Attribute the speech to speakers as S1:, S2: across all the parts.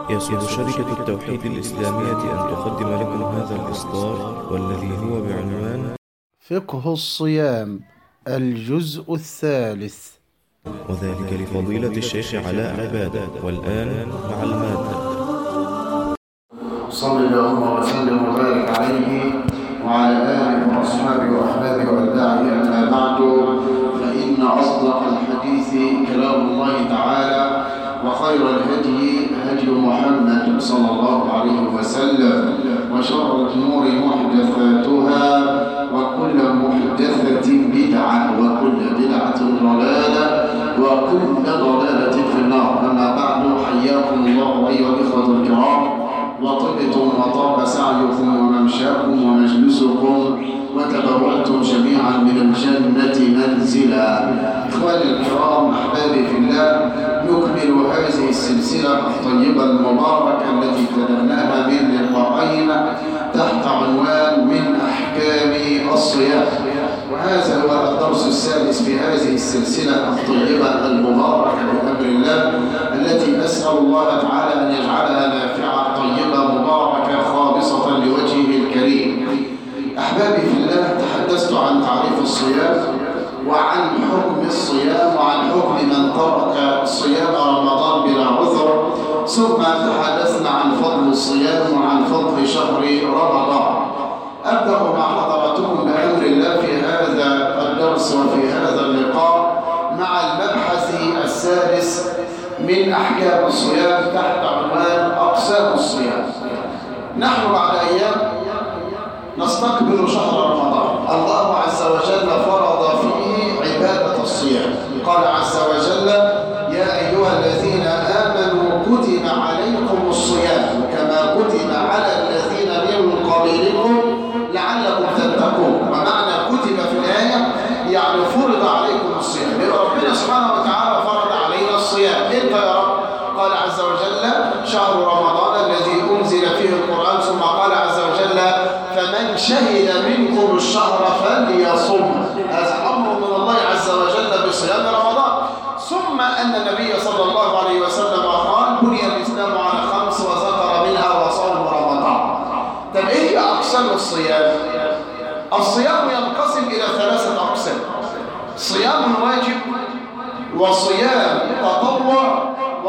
S1: يسر شركة التوحيد الإسلامية أن تقدم لكم هذا الإصدار والذي هو بعنوان
S2: فقه الصيام الجزء الثالث
S1: وذلك لفضيلة الشيخ علاء عبادة والآن مع المادة
S2: صل اللهم وسلم وبارك عليه وعلى آله وأصحابه وأحبابه والداعي أما بعد فإن أصدق الحديث كلام الله تعالى وخير الهدي هدي محمد صلى الله عليه وسلم وشر الأمور محدثاتها وكل محدثة بدعة وكل بدعة ضلالة وكل ضلالة في النار أما بعد حياكم الله أيها الإخوة الكرام وطبتم وطاب سعيكم وممشاكم ومجلسكم وتبوأتم جميعا من الجنة منزلا إخواني الكرام أحبابي في الله نكمل هذه السلسلة الطيبة المباركة التي ابتدأناها من لقاءين تحت عنوان من أحكام الصيام وهذا هو الدرس السادس في هذه السلسلة الطيبة المباركة بأمر الله التي أسأل الله تعالى أن يجعلها نافعة طيبة مباركة خالصة لوجهه الكريم أحبابي في الله تحدثت عن تعريف الصيام وعن حكم الصيام وعن حكم من ترك صيام رمضان بلا عذر ثم تحدثنا عن فضل الصيام وعن فضل شهر رمضان أبدأ مع حضراتكم بأمر الله في هذا الدرس وفي هذا اللقاء مع المبحث السادس من أحكام الصيام تحت عنوان أقسام الصيام نحن بعد أيام نستقبل شهر رمضان الله عز وجل فرض فيه عبادة الصيام قال عز وجل يا أيها الذين آمنوا كتب عليكم الصيام كما كتب على الذين من قبلكم لعلكم تتقون ومعنى كتب في الآية يعني فرض عليكم الصيام يبقى ربنا سبحانه وتعالى فرض علينا الصيام امتى يا رب قال عز وجل شهر رمضان الذي أنزل فيه القرآن ثم قال عز وجل فمن شهد منكم الشهر فليصم هذا أمر من الله عز وجل بصيام رمضان ثم أن النبي صلى الله عليه وسلم قال بني الإسلام على خمس وذكر منها وصوم رمضان طب إيه هي أقسام الصيام؟ الصيام ينقسم إلى ثلاثة أقسام صيام واجب وصيام تطوع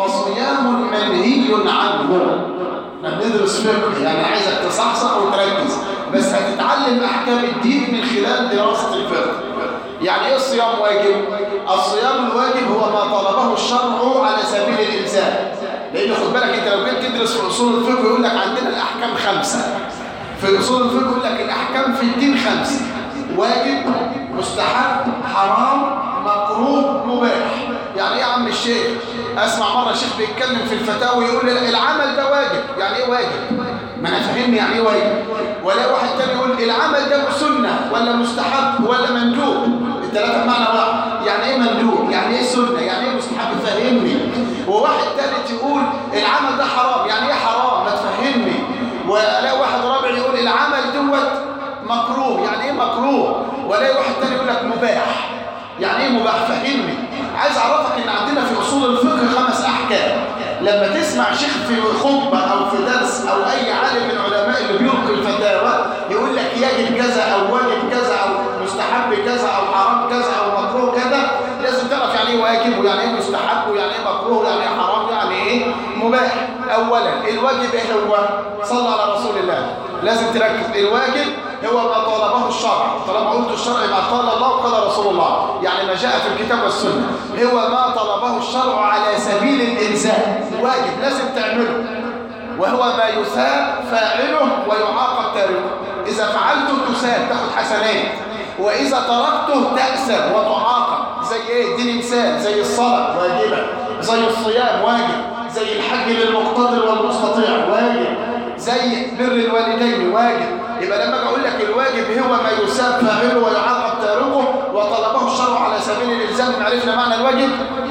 S2: وصيام منهي عنه احنا بندرس فقه يعني عايزك تصحصح وتركز بس هتتعلم احكام الدين من خلال دراسه الفقه يعني ايه الصيام واجب الصيام الواجب هو ما طلبه الشرع على سبيل الالزام لان خد بالك انت لو جيت تدرس في اصول الفقه يقول لك عندنا الاحكام خمسه في اصول الفقه يقول لك الاحكام في الدين خمسه واجب مستحب حرام مكروه مباح يعني ايه يا عم الشيخ اسمع مره شيخ بيتكلم في الفتاوى يقول لي العمل ده واجب يعني ايه واجب ما انا فاهمني يعني ايه واجب ولا واحد تاني يقول العمل ده سنه ولا مستحب ولا مندوب الثلاثه بمعنى واحد يعني ايه مندوب يعني ايه سنه يعني ايه مستحب فهمني وواحد ثالث يقول العمل ده حرام يعني ايه حرام ما تفهمني ولا واحد رابع يقول العمل دوت مكروه يعني ايه مكروه ولا واحد تاني يقول لك مباح يعني ايه مباح فهمني عايز اعرفك ان عندنا في اصول الفقه خمس احكام لما تسمع شيخ في خطبه او في درس او اي عالم من علماء اللي بيلقي الفتاوى يقول لك يجب كذا او واجب كذا او مستحب كذا او حرام كذا او مكروه كذا لازم تعرف يعني ايه واجب ويعني ايه مستحب ويعني ايه مكروه ويعني ايه حرام يعني ايه مباح اولا الواجب ايه هو صلى على رسول الله لازم تركز الواجب هو ما طلبه الشرع طالما قلت الشرع يبقى قال الله وقال رسول الله يعني ما جاء في الكتاب والسنه هو ما طلبه الشرع على سبيل الالزام واجب لازم تعمله وهو ما يثاب فاعله ويعاقب تاركه اذا فعلته تثاب تاخد حسنات واذا تركته تأسم وتعاقب زي ايه اديني مثال زي الصلاه واجبه زي الصيام واجب زي الحج للمقتدر والمستطيع واجب زي بر الوالدين واجب يبقى لما اجي اقول لك الواجب هو ما يساب فاعله ويعاقب تاركه وطلبه الشرع على سبيل الالزام عرفنا معنى الواجب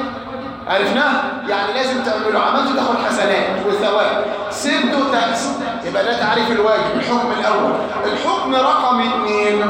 S2: عرفناه يعني لازم تعمله عملته تاخد حسنات وثواب سبته تأس يبقى ده تعريف الواجب الحكم الاول الحكم رقم اثنين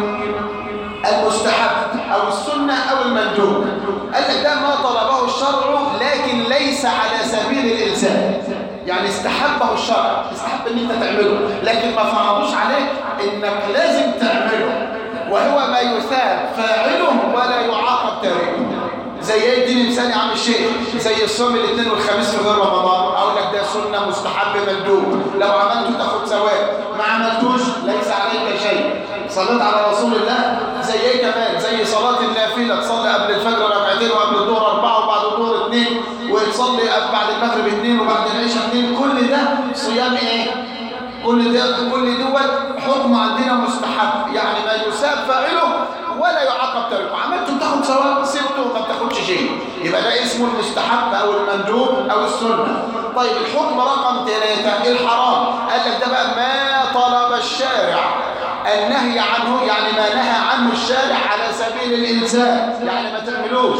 S2: المستحب او السنه او المندوب قال لك ده ما طلبه الشرع لكن ليس على سبيل الالزام يعني استحبه الشرع استحب ان انت تعمله لكن ما فرضوش عليك انك لازم تعمله وهو ما يثاب فاعله ولا يعاقب تاركه زي ايه اديني مثال يا عم الشيخ زي الصوم الاثنين والخميس في غير رمضان اقول لك ده سنه مستحب مندوب لو عملته تاخد ثواب ما عملتوش ليس عليك شيء صليت على رسول الله زي ايه كمان زي صلاه النافله تصلي قبل الفجر ركعتين وقبل الظهر اربعه وبعد الظهر اثنين وتصلي بعد المغرب اثنين وبعد العشاء اثنين كل ده صيام ايه كل ده كل دوت حكم عندنا مستحب يعني ما يساب فاعله ولا يعاقب تاركه عملته تاخد ثواب سبته ما بتاخدش شيء يبقى ده اسمه المستحب او المندوب او السنه طيب الحكم رقم ثلاثة الحرام قال لك ده بقى ما طلب الشارع النهي عنه يعني ما نهى عنه الشارع على سبيل الإنسان يعني ما تعملوش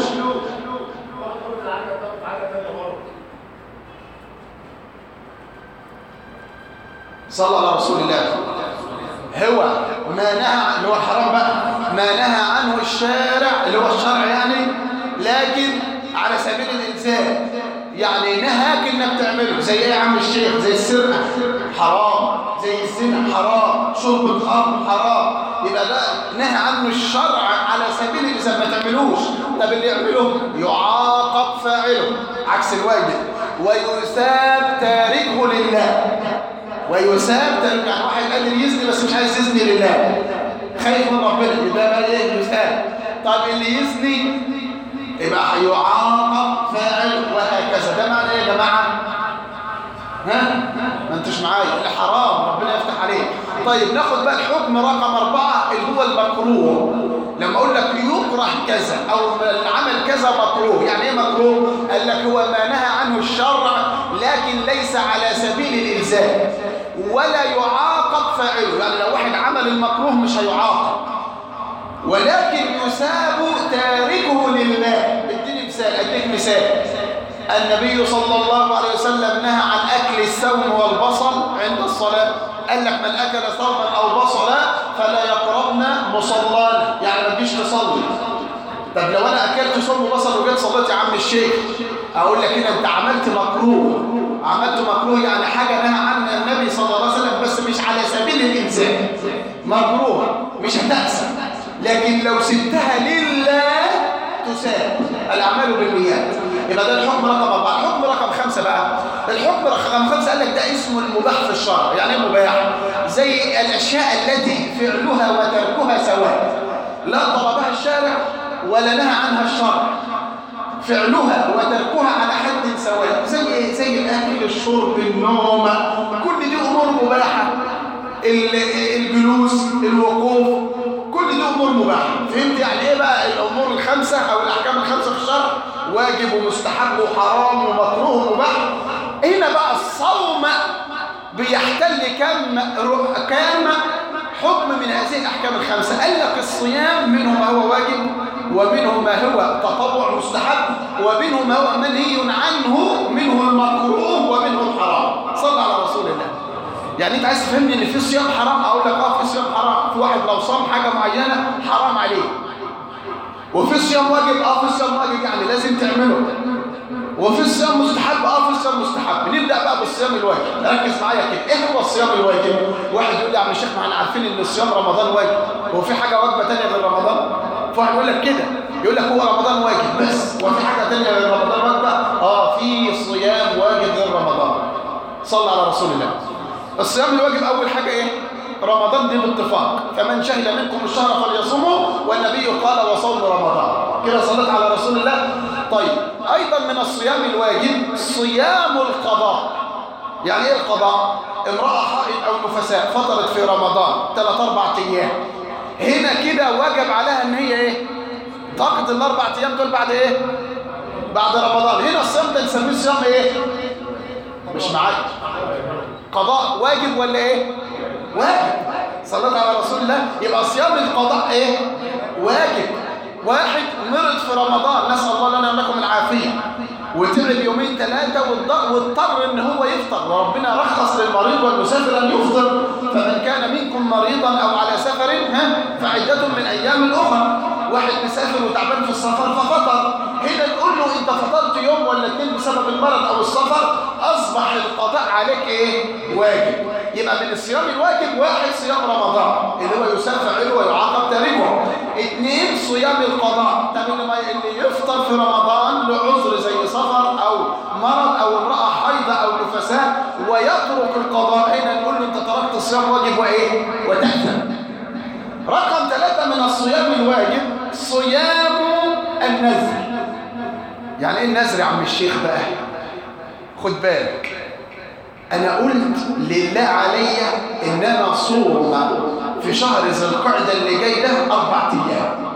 S2: صلى على رسول الله هو ما نهى اللي هو الحرام بقى ما نهى عنه الشارع اللي هو الشرع يعني لكن على سبيل الإنسان يعني نهاك انك تعمله زي ايه يا عم الشيخ زي السرقه حرام زي الزنا حرام شرب الخمر حرام يبقى ده نهى عنه الشرع على سبيل الانسان ما تعملوش طب اللي يعمله يعاقب فاعله عكس الواجب ويثاب تاركه لله ويثاب تاركه يعني واحد قادر يزني بس مش عايز يزني لله خايف من ربنا يبقى بقى ايه يثاب طب اللي يزني يبقى يعاقب فاعل وهكذا ده معنى ايه يا جماعه ها ما انتش معايا الحرام ربنا يفتح عليك طيب ناخد بقى الحكم رقم أربعة اللي هو المكروه لما اقول لك يكره كذا او العمل كذا مكروه يعني ايه مكروه قال لك هو ما نهى عنه الشرع لكن ليس على سبيل الالزام ولا يعاقب فاعله يعني لو واحد عمل المكروه مش هيعاقب ولكن يساب تاركه لله اديني مثال اديك مثال النبي صلى الله عليه وسلم نهى عن اكل السوم والبصل عند الصلاه قال لك من اكل ثوما او بصلا فلا يقربنا مصلانا يعني ما تجيش تصلي طب لو انا اكلت ثوم وبصل وجيت صليت يا عم الشيخ اقول لك هنا انت عملت مكروه عملت مكروه يعني حاجه نهى عنها النبي صلى الله عليه وسلم بس مش على سبيل الانسان مكروه مش هتأسف لكن لو سبتها لله تساب الأعمال بالنيات يبقى ده الحكم رقم أربعة الحكم رقم خمسة بقى الحكم رقم خمسة قال لك ده اسمه المباح في الشرع يعني ايه مباح زي الأشياء التي فعلها وتركها سواء لا طلبها الشارع ولا نهى عنها الشرع فعلها وتركها على حد سواء زي ايه زي الاكل الشرب النوم كل دي امور مباحه الجلوس الوقوف كل دي امور مباحه فهمت يعني ايه بقى الامور الخمسه او الاحكام الخمسه في الشرع واجب ومستحب وحرام ومكروه ومباح هنا بقى الصوم بيحتل كم كم حكم من هذه الاحكام الخمسه قال لك الصيام منه ما هو واجب ومنه ما هو تطوع مستحب ومنه ما هو منهي عنه منه المكروه ومنه الحرام صلى على رسول الله يعني انت عايز تفهمني ان في صيام حرام اقول لك اه في صيام حرام في واحد لو صام حاجه معينه حرام عليه وفي صيام واجب اه في صيام واجب يعني لازم تعمله وفي صيام مستحب اه في صيام مستحب نبدا بقى بالصيام الواجب ركز معايا كده ايه هو الصيام الواجب واحد يقول لي يا عم الشيخ ما احنا عارفين ان الصيام رمضان واجب هو في حاجه واجبه ثانيه غير رمضان فواحد يقول لك كده يقول لك هو رمضان واجب بس وفي حاجه ثانيه غير رمضان واجبه اه في صيام واجب غير رمضان صلى على رسول الله الصيام الواجب اول حاجه ايه رمضان دي باتفاق فمن شهد منكم الشهر فليصومه والنبي قال وصوم رمضان كده صليت على رسول الله طيب ايضا من الصيام الواجب صيام القضاء يعني ايه القضاء امراه حائض او نفساء فطرت في رمضان ثلاث اربع ايام هنا كده واجب عليها ان هي ايه تقضي الاربع ايام دول بعد ايه بعد رمضان هنا الصيام ده نسميه صيام ايه مش معاك قضاء واجب ولا ايه واجب صليت على رسول الله يبقى صيام القضاء ايه واجب واحد مرض في رمضان نسأل الله لنا ولكم العافية وتعب يومين ثلاثة واضطر ان هو يفطر وربنا رخص للمريض والمسافر ان يفطر فمن كان منكم مريضا او على سفر ها فعدة من ايام الاخرى واحد مسافر وتعبان في السفر ففطر هنا نقول له انت فطرت يوم ولا اتنين بسبب المرض او السفر اصبح اصبح القضاء عليك ايه واجب يبقى من الصيام الواجب واحد صيام رمضان اللي هو يسال فعله ويعاقب تاركه اثنين صيام القضاء طب اللي, ما اللي يفطر في رمضان لعذر زي سفر او مرض او امراه حيضه او نفساء ويترك القضاء هنا نقول له انت تركت الصيام واجب وايه وتاثم رقم ثلاثة من الصيام الواجب صيام النذر يعني ايه النذر يا عم الشيخ بقى خد بالك انا قلت لله عليا ان انا صوم في شهر ذي القعده اللي جاي ده اربع ايام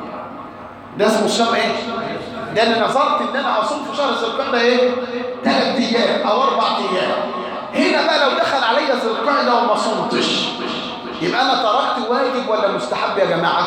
S2: ده اسمه صيام ايه ده انا نظرت ان انا اصوم في شهر ذي القعده ايه ثلاث ايام او اربع ايام هنا بقى لو دخل عليا ذي القعده وما صمتش يبقى انا تركت واجب ولا مستحب يا جماعه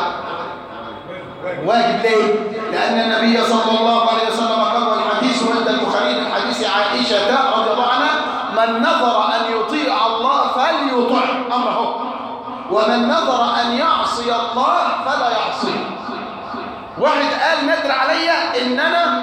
S2: واجب ليه لان النبي صلى الله عليه وسلم قال والحديث عند البخاري من حديث عائشه رضي الله عنها من نظر ان يطيع الله فليطع امره ومن نظر ان يعصي الله فلا يعصيه واحد قال ندر عليا ان انا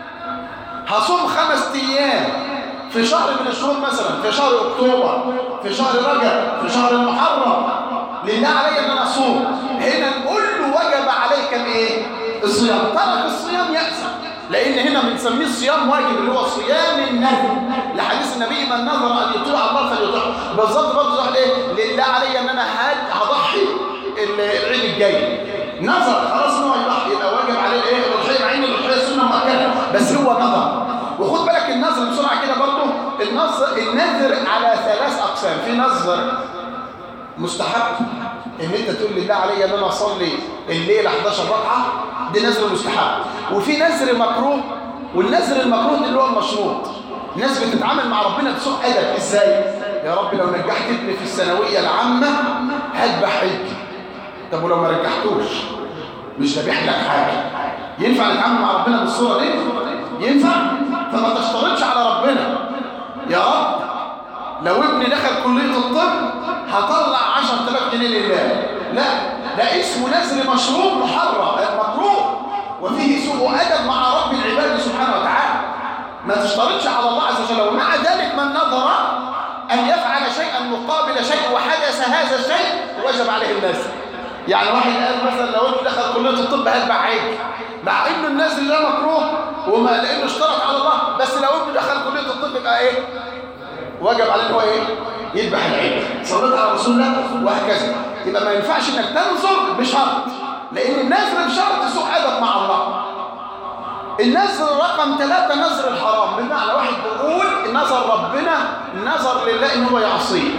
S2: هصوم خمس ايام في شهر من الشهور مثلا في شهر اكتوبر في شهر رجب في شهر المحرم لله علي ان انا اصوم هنا نقول له وجب عليك الايه الصيام ترك الصيام يأسى لان هنا بنسميه الصيام واجب اللي هو صيام النذر لحديث النبي من نظر ان يطيع الله فليطيع بالظبط برضه ده ايه لله علي ان انا هضحي العيد الجاي نظر خلاص ان هو يضحي يبقى واجب عليه الايه الاضحيه مع ان الاضحيه سنه مؤكده بس هو نظر وخد بالك النظر بسرعه كده برضه النظر النذر على ثلاث اقسام في نظر مستحب ان انت تقول لله علي ان انا اصلي الليله 11 ركعه دي نذر مستحب وفي نذر مكروه والنذر المكروه ده اللي هو المشروط الناس بتتعامل مع ربنا بسوء ادب ازاي يا رب لو نجحت ابني في الثانويه العامه هذبح ابني طب ولو ما رجحتوش مش ذابح لك حاجه ينفع نتعامل مع ربنا بالصوره دي ينفع فما تشترطش على ربنا يا رب لو ابني دخل كليه الطب هطلع 10000 جنيه لله لا ده اسمه نذر مشروط محرم مكروه وفيه سوء ادب مع رب العباد سبحانه وتعالى ما تشترطش على الله عز وجل ومع ذلك من نظر ان يفعل شيئا مقابل شيء وحدث هذا الشيء وجب عليه النذر يعني واحد قال مثلا لو انت دخل كليه الطب هذبح عيب مع ان النذر ده مكروه وما لانه اشترط على الله بس لو ابنه دخل كليه الطب يبقى ايه واجب عليه ان هو ايه يذبح العيد صليت على رسول الله وهكذا يبقى ما ينفعش انك تنظر بشرط لان النذر بشرط سوء ادب مع الله النذر رقم ثلاثة نذر الحرام بمعنى واحد بيقول نظر ربنا نظر لله ان هو يعصيه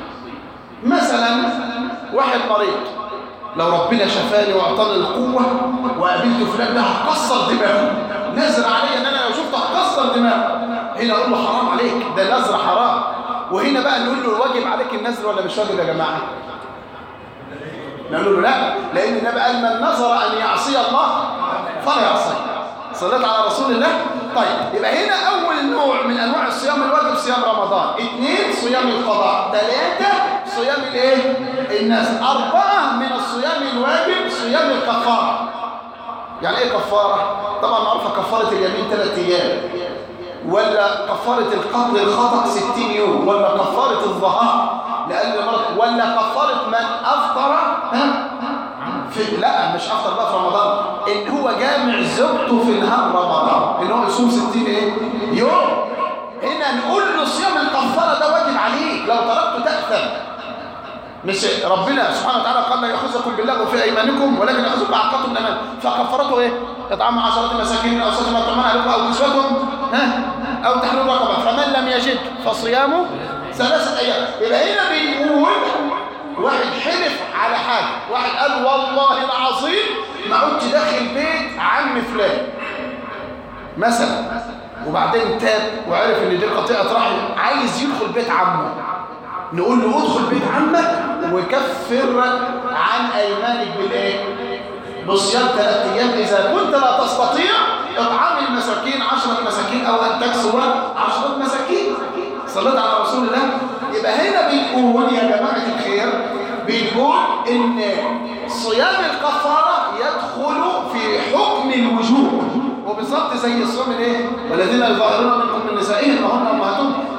S2: مثلا واحد مريض لو ربنا شفاني واعطاني القوة وقابلت فلان ده هكسر دماغه نذر علي ان انا لو شفته هكسر دماغه هنا اقول له حرام عليك ده نذر حرام وهنا بقى نقول له واجب عليك النذر ولا مش واجب يا جماعه نقول له لا لان النبي قال من نظر ان يعصي الله فلا يعصي صليت على رسول الله طيب يبقى هنا اول نوع من انواع الصيام الواجب صيام رمضان اثنين صيام القضاء ثلاثه صيام الايه الناس اربعه من الصيام الواجب صيام الكفاره يعني ايه كفاره طبعا معروفه كفاره اليمين ثلاث ايام ولا كفارة القتل الخطأ 60 يوم ولا كفارة الظهار لأن المرض ولا كفارة من أفطر ها في لا مش أفطر بقى في رمضان إن هو جامع زوجته في نهار رمضان إن هو يصوم 60 إيه يوم هنا نقول له صيام الكفارة ده واجب عليك لو تركته تأثم مش ربنا سبحانه وتعالى قال لا يأخذكم بالله في أيمانكم ولكن يأخذكم بعقدكم الأمان فكفرته إيه؟ إطعام عشرة مساكين أو ستة ما تطعمون عليكم أو كسوتهم ها أو تحرير رقبة فمن لم يجد فصيامه ثلاثة أيام يبقى هنا بنقول واحد حلف على حاجة واحد قال والله العظيم ما عدت داخل بيت عم فلان مثلا وبعدين تاب وعرف ان دي قطيعة رحم عايز يدخل بيت عمه نقول له ادخل بيت عمك وكفر عن ايمانك بالايه بصيام ثلاث ايام اذا كنت لا تستطيع اطعام المساكين عشرة مساكين او ان تكسو عشرة مساكين صليت على رسول الله يبقى هنا بنقول يا جماعة الخير بنقول ان صيام الكفارة يدخل في حكم الوجوب وبالظبط زي الصوم الايه والذين يظاهرون منكم من نسائهم وهن امهاتهم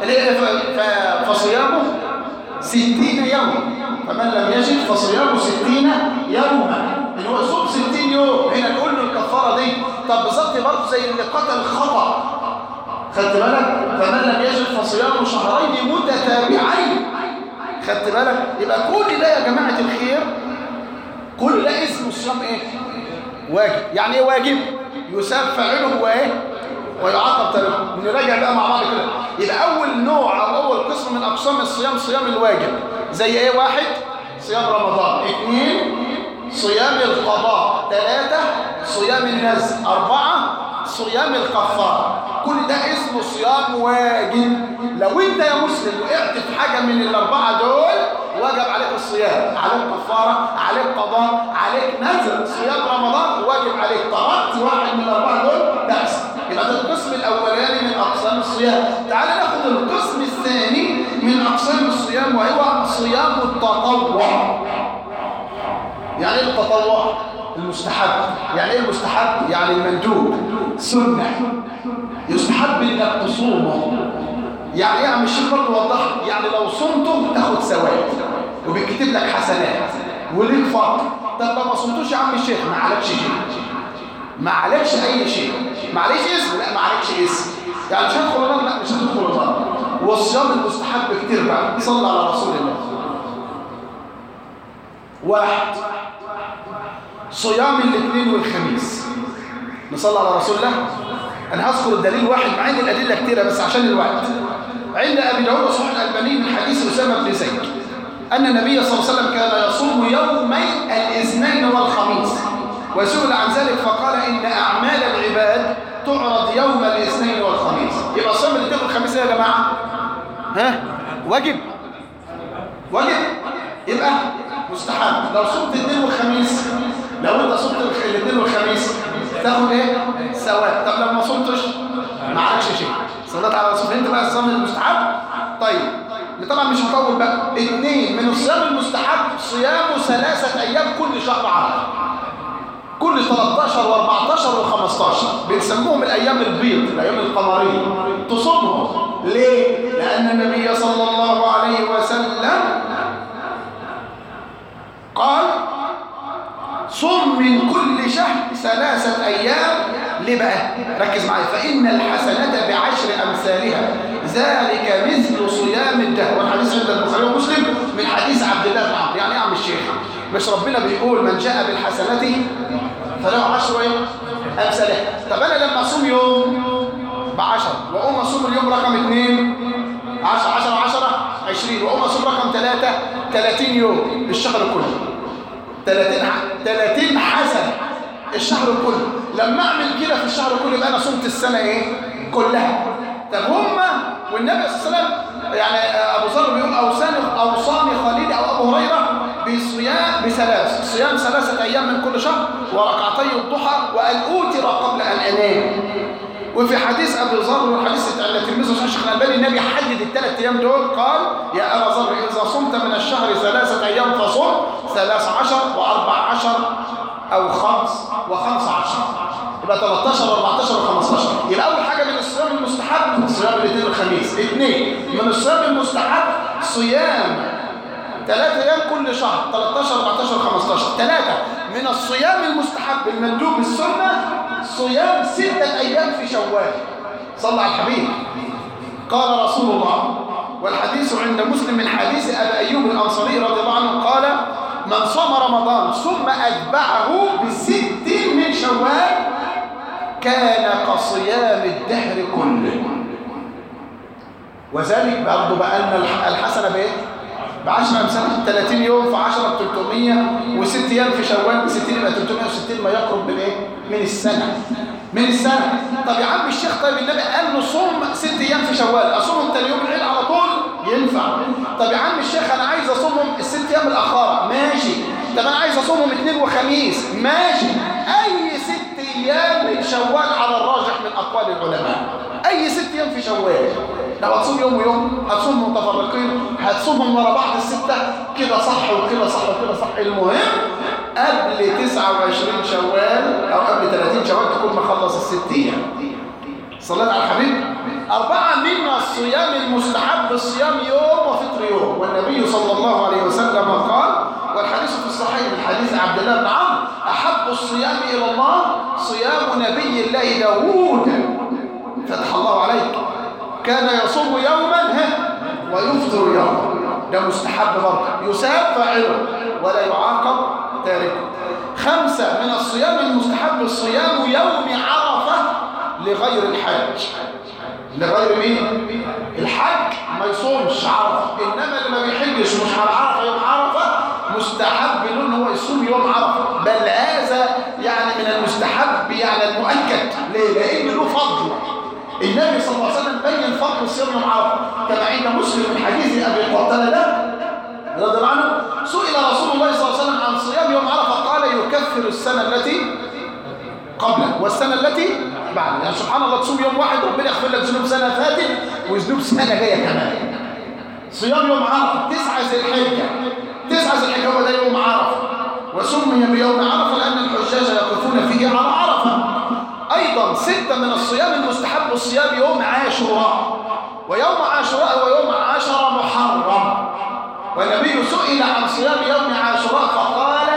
S2: ستين يوما فمن لم يجد فصيام ستين يوما اللي هو يصوم ستين يوم هنا نقول له الكفارة دي طب بالظبط برضه زي اللي قتل خطأ خدت بالك فمن لم يجد فصيام شهرين متتابعين خدت بالك يبقى كل ده يا جماعة الخير كل ده اسمه الصيام ايه واجب يعني ايه واجب يساب فاعله وايه ويعاقب تاركه نراجع بقى مع بعض كده يبقى اول نوع او اول قسم من اقسام الصيام صيام الواجب زي ايه واحد صيام رمضان اثنين صيام القضاء ثلاثة صيام النزل أربعة صيام الكفارة كل ده اسمه صيام واجب لو انت يا مسلم وقعت في حاجة من الأربعة دول واجب عليك الصيام عليك كفارة عليك قضاء عليك نزل صيام رمضان واجب عليك طردت واحد من الأربعة دول بأس يبقى ده القسم الأولاني من أقسام الصيام تعال ناخد القسم الثاني من أقسام الصيام وهو صيام التطوع يعني ايه التطوع المستحب يعني ايه المستحب يعني المندوب سنة يستحب انك تصومه يعني ايه يا عم الشيخ برضه وضح يعني لو صمته تاخد ثواب وبيكتب لك حسنات وليك فضل طب لو ما صمتوش يا عم الشيخ ما عليكش شيء ما عليكش اي شيء ما عليكش اسم لا ما عليكش اسم يعني مش هتدخل النار لا مش هتدخل النار والصيام المستحب كتير بقى صلى على رسول الله واحد صيام الاثنين والخميس نصلي على رسول الله انا هذكر الدليل واحد مع ان الادله كثيره بس عشان الوقت عند ابي داود صحيح الالباني من حديث اسامه بن زيد ان النبي صلى الله عليه وسلم كان يصوم يومي الاثنين والخميس وسئل عن ذلك فقال ان اعمال العباد تعرض يوم الاثنين والخميس يبقى صيام الاثنين والخميس يا جماعه ها واجب واجب يبقى مستحب لو صمت الاثنين والخميس لو انت صمت الاثنين والخميس تاخد ايه ثواب طب لو ما صمتش ما عليكش شيء صليت على رسول انت بقى الصيام المستحب طيب طبعا مش هطول بقى اثنين من الصيام المستحب صيام ثلاثه ايام كل شهر عرض كل 13 و14 و15 بنسموهم الايام البيض الايام القمريه تصومهم ليه لان النبي صلى الله عليه وسلم قال صم من كل شهر ثلاثة أيام ليه بقى؟ ركز معايا فإن الحسنة بعشر أمثالها ذلك مثل صيام الدهر والحديث عند البخاري ومسلم من حديث عبد الله بن عمرو يعني إيه يا عم الشيخ مش ربنا بيقول من جاء بالحسنة فله عشر ايه؟ أمثالها طب أنا لما أصوم يوم بعشر وأقوم أصوم اليوم رقم اثنين عشر عشر عشرة عشرين وأقوم أصوم رقم ثلاثة ثلاثين يوم الشهر كله 30 30 حسنه الشهر كله لما اعمل كده في الشهر كله يبقى انا صمت السنه ايه كلها طب هم والنبي صلى الله عليه وسلم يعني ابو ذر بيقول اوصاني اوصاني خليلي او ابو هريره بصيام بثلاث صيام ثلاثه ايام من كل شهر وركعتي الضحى وان اوتر قبل ان انام وفي حديث ابي ذر والحديث عند الترمذي وصحيح الشيخ الالباني النبي حدد الثلاث ايام دول قال يا ابا ذر اذا صمت من الشهر ثلاثه ايام فصم ثلاث عشر واربع عشر او خمس وخمس عشر يبقى 13 و14 و15 يبقى اول حاجه من الصيام المستحب صيام الاثنين والخميس اثنين من الصيام المستحب صيام ثلاثة أيام كل شهر 13 14 15 ثلاثة من الصيام المستحب المندوب السنة صيام ستة أيام في شوال صلى على الحبيب قال رسول الله والحديث عند مسلم من حديث أبي أيوب الأنصاري رضي الله عنه قال من صام رمضان ثم أتبعه بست من شوال كان كصيام الدهر كله وذلك برضه بأن الحسنة بإيه؟ ب 10 امثال 30 يوم في 10 ب 300 و6 ايام في شوال ب 60 يبقى 360 ما يقرب من ايه؟ من السنه من السنه طب يا عم الشيخ طيب النبي قال له صوم 6 ايام في شوال اصومهم تاني يوم العيد على طول ينفع طب يا عم الشيخ انا عايز اصومهم الست ايام الاخاره ماشي طب انا عايز اصومهم اثنين وخميس ماشي اي ست ايام من شوال على الراجح من اقوال العلماء اي ست ايام في شوال لو هتصوم يوم ويوم هتصوم متفرقين هتصومهم ورا بعض الستة كده صح وكده صح وكده صح المهم قبل 29 شوال أو قبل 30 شوال تكون مخلص الست أيام صليت على الحبيب أربعة من الصيام المستحب الصيام يوم وفطر يوم والنبي صلى حديث عبد الله بن عمرو أحب الصيام إلى الله صيام نبي الله داوود فتح الله عليك كان يصوم يوما ها ويفطر يوما ده مستحب برضه يساب فاعله ولا يعاقب تاركه خمسة من الصيام المستحب الصيام يوم عرفة لغير الحج لغير مين؟ الحج ما يصومش عرفة إنما اللي ما بيحجش مش على عرفة يوم عرفة مستحب له ان هو يصوم يوم عرفة بل هذا يعني من المستحب يعني المؤكد ليه؟ لأن له فضل النبي صلى الله عليه وسلم بين فضل صيام يوم عرفة كما عند مسلم من حديث أبي قتادة رضي الله عنه سئل رسول الله صلى الله عليه وسلم عن صيام يوم عرفة قال يكفر السنة التي قبله والسنة التي بعد يعني سبحان الله تصوم يوم واحد ربنا يغفر لك ذنوب سنة فاتت وذنوب سنة جاية كمان صيام يوم عرفة تسعة ذي الحجة تسعة ذي الحجة هو ده يوم عرفة وسمي بيوم عرفة لأن الحجاج يقفون فيه على عرفة أيضا ستة من الصيام المستحب الصيام يوم عاشوراء ويوم عاشوراء هو يوم عشر محرم والنبي سئل عن صيام يوم عاشوراء فقال